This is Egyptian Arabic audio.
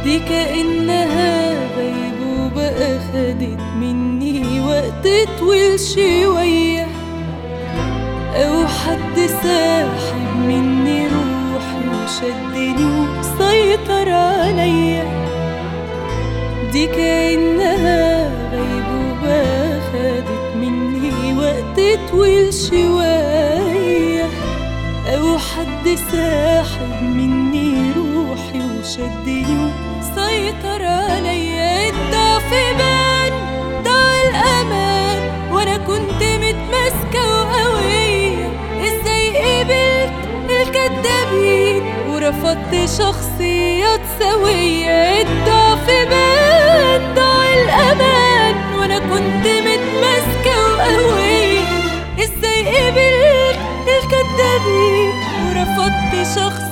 دي كأنها غيبوبة أخدت مني وقت طويل شوية أو حد ساحب مني روحي وشدني وسيطر عليا دي كأنها غيبوبة أخدت مني وقت طويل شوية أو حد ساحب مني روحي وشدني وسيطر عليا الضعف بان ضاع الأمان وأنا كنت متماسكة وقوية إزاي قبلت الكدابين ورفضت شخصيات سوية الضعف بان ضاع الأمان وأنا كنت متماسكة وقوية إزاي قبلت الكدابين ورفضت شخص